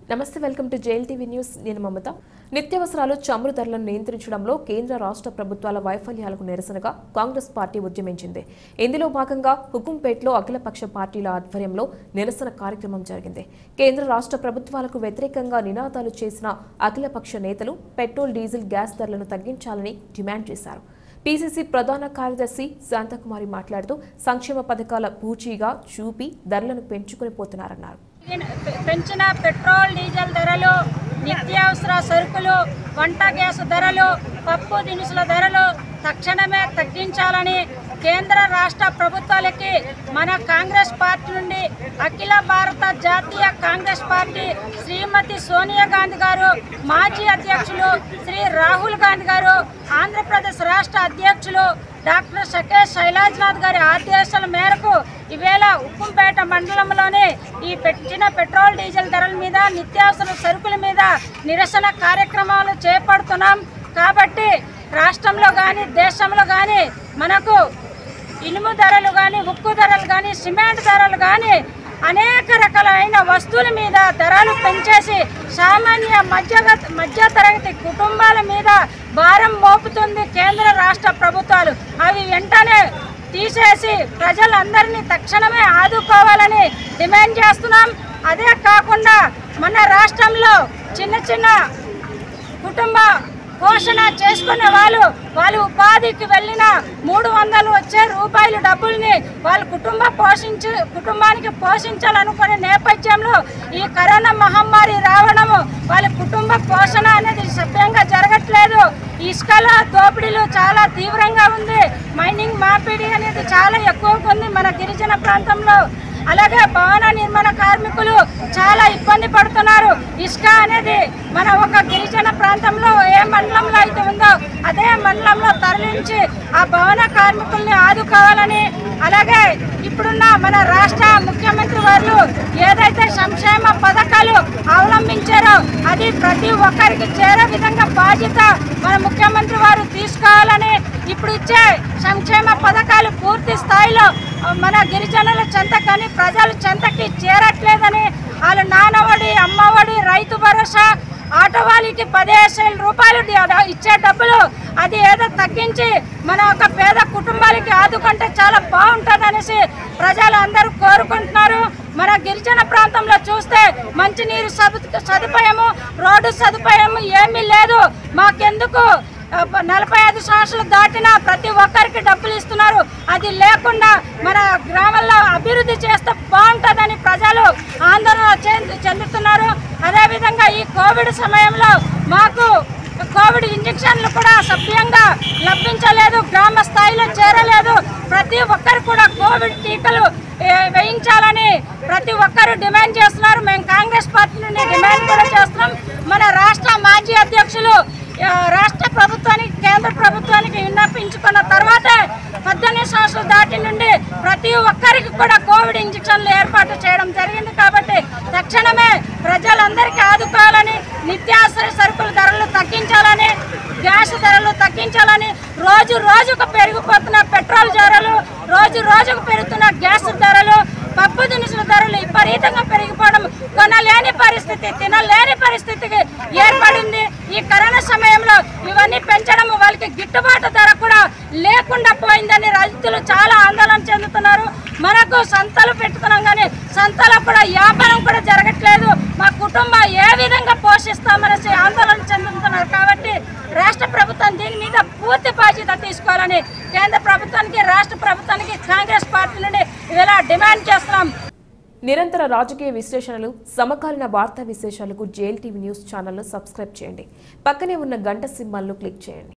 నమస్తే welcome to JL TV news నేను మమత నిత్యావసరాలు చమురు ధరలను నియంత్రించడంలో కేంద్ర రాష్ట్ర ప్రభుత్వాల వైఫల్యాలకు నిరసనగా కాంగ్రెస్ పార్టీ ఉద్యమించింది ఇందులో భాగంగా హుకుంపేట్లో అఖిలపక్ష పార్టీల ఆధ్వర్యంలో నిరసన కార్యక్రమం జరిగింది కేంద్ర రాష్ట్ర ప్రభుత్వాలకు వ్యతిరేకంగా నినాదాలు చేసిన అఖిలపక్ష నేతలు పెట్రోల్ డీజిల్ గ్యాస్ ధరలను తగ్గించాలని డిమాండ్ చేశారు పీసీసీ ప్రధాన కార్యదర్శి శాంతకుమారి మాట్లాడుతూ సంక్షేమ పథకాల పూచీగా చూపి ధరలను పెంచుకుని పోతున్నారన్నారు పె- పెంచిన పెట్రోల్ డీజిల్ ధరలు నిత్యావసర సరుకులు వంట గ్యాస్ ధరలు పప్పు దినుసుల ధరలు తక్షణమే తగ్గించాలని కేంద్ర రాష్ట్ర ప్రభుత్వాలకి మన కాంగ్రెస్ పార్టీ నుండి అఖిల భారత జాతీయ కాంగ్రెస్ పార్టీ శ్రీమతి సోనియా గాంధీ గారు మాజీ అధ్యక్షులు శ్రీ రాహుల్ గాంధీ గారు ఆంధ్రప్రదేశ్ రాష్ట్ర అధ్యక్షులు డాక్టర్ సకేష్ శైలాజ్నాథ్ గారి ఆదేశాల మేరకు ఈవేళ ఉక్కుంపేట మండలంలోని ఈ పెంచిన పెట్రోల్ డీజిల్ ధరల మీద నిత్యావసర సరుకుల మీద నిరసన కార్యక్రమాలు చేపడుతున్నాం కాబట్టి రాష్ట్రంలో కానీ దేశంలో కానీ మనకు ఇనుము ధరలు కానీ ఉక్కు ధరలు కానీ సిమెంట్ ధరలు కానీ అనేక రకాలైన వస్తువుల మీద ధరలు పెంచేసి సామాన్య మధ్యగత మధ్యతరగతి కుటుంబాల మీద భారం మోపుతుంది కేంద్ర రాష్ట్ర ప్రభుత్వాలు అవి వెంటనే తీసేసి ప్రజలందరినీ తక్షణమే ఆదుకోవాలని డిమాండ్ చేస్తున్నాం అదే కాకుండా మన రాష్ట్రంలో చిన్న చిన్న కుటుంబ పోషణ చేసుకునే వాళ్ళు వాళ్ళు ఉపాధికి వెళ్ళిన మూడు వందలు వచ్చే రూపాయలు డబ్బుల్ని వాళ్ళ కుటుంబ పోషించు కుటుంబానికి పోషించాలనుకునే నేపథ్యంలో ఈ కరోనా మహమ్మారి రావడము వాళ్ళ కుటుంబ పోషణ అనేది సభ్యంగా జరగట్లేదు ఇసుకల దోపిడీలు చాలా తీవ్రంగా ఉంది మైనింగ్ మార్పిడి అనేది చాలా ఎక్కువగా ఉంది మన గిరిజన ప్రాంతంలో అలాగే భవన నిర్మాణ కార్మికులు చాలా ఇబ్బంది పడుతున్నారు ఇసుక అనేది మన ఒక గిరిజన ప్రాంతంలో ఏ మండలంలో అయితే ఉందో అదే మండలంలో తరలించి ఆ భవన కార్మికుల్ని ఆదుకోవాలని అలాగే ఇప్పుడున్న మన రాష్ట్ర ముఖ్యమంత్రి వారు ఏదైతే సంక్షేమ పథకాలు అవలంబించారో అది ప్రతి ఒక్కరికి చేరే విధంగా బాధ్యత మన ముఖ్యమంత్రి వారు తీసుకోవాలని ఇప్పుడు ఇచ్చే సంక్షేమ పథకాలు పూర్తి స్థాయిలో ఆ, మన గిరిజనుల చెంత కానీ ప్రజల చెంతకి చేరట్లేదని వాళ్ళు నానవడి అమ్మఒడి రైతు భరోసా ఆటో వాళ్ళకి పదిహేను వేల రూపాయలు డి- ఇచ్చే డబ్బులు అది ఏదో తగ్గించి మన ఒక పేద కుటుంబాలకి ఆదుకుంటే చాలా బాగుంటుంది అనేసి ప్రజలు అందరూ కోరుకుంటున్నారు మన గిరిజన ప్రాంతంలో చూస్తే మంచినీరు సదు సదుపాయము రోడ్డు సదుపాయము ఏమీ లేదు మాకెందుకు ఆ, ప- నలభై ఐదు సంవత్సరాలు దాటిన ప్రతి ఒక్కరికి డబ్బులు ఇస్తున్నారు అది లేకుండా మన గ్రామంలో అభివృద్ధి చేస్తే బాగుంటుందని ప్రజలు ఆందోళన చెందు- చెందుతున్నారు అదేవిధంగా ఈ కోవిడ్ సమయంలో మాకు కోవిడ్ ఇంజక్షన్లు కూడా సభ్యంగా లభించలేదు గ్రామ స్థాయిలో చేరలేదు ప్రతి ఒక్కరు కూడా కోవిడ్ టీకాలు ఏ, వేయించాలని ప్రతి ఒక్కరు డిమాండ్ చేస్తున్నారు మేము కాంగ్రెస్ పార్టీ నుండి డిమాండ్ కూడా చేస్తున్నాం మన రాష్ట్ర మాజీ అధ్యక్షులు ఆ, రాష్ట్ర ప్రభుత్వానికి కేంద్ర ప్రభుత్వానికి విన్నపించుకున్న తర్వాత పద్దెనిమిది సంవత్సరాలు దాటి నుండి ప్రతి ఒక్కరికి కూడా కోవిడ్ ఇంజక్షన్లు ఏర్పాటు చేయడం జరిగింది కాబట్టి తక్షణమే ప్రజలందరికీ ఆదుకోవాలని నిత్యావసర సరుకుల ధరలు తగ్గించాలని గ్యాస్ ధరలు తగ్గించాలని రోజు రోజుకు పెరిగిపోతున్న పెట్రోల్ ధరలు రోజు రోజుకు పెరుగుతున్న గ్యాస్ ధరలు పప్పు దినుసుల ధరలు విపరీతంగా పెరిగిపోవడం కొనలేని పరిస్థితి తినలేని పరిస్థితికి ఏర్పడింది ఈ కరోనా సమయంలో ఇవన్నీ పెంచడం వాళ్ళకి గిట్టుబాటు ధర కూడా లేకుండా పోయిందని రైతులు చాలా ఆందోళన చెందుతున్నారు మనకు సంతలు పెట్టుకున్నాం కానీ సంతలో కూడా వ్యాపారం కూడా జరగట్లేదు మా కుటుంబం ఏ విధంగా పోషిస్తామనేసి ఆందోళన చెందుతున్నారు కాబట్టి రాష్ట్ర ప్రభుత్వం దీని మీద పూర్తి బాధ్యత తీసుకోవాలని కేంద్ర ప్రభుత్వానికి రాష్ట్ర ప్రభుత్వానికి కాంగ్రెస్ పార్టీ నుండి ఇలా డిమాండ్ చేస్తున్నాం నిరంతర రాజకీయ విశ్లేషణలు సమకాలీన వార్తా విశేషాలకు జేఎల్ టీవీ న్యూస్ ఛానల్ను సబ్స్క్రైబ్ చేయండి పక్కనే ఉన్న గంట సింబల్ను క్లిక్ చేయండి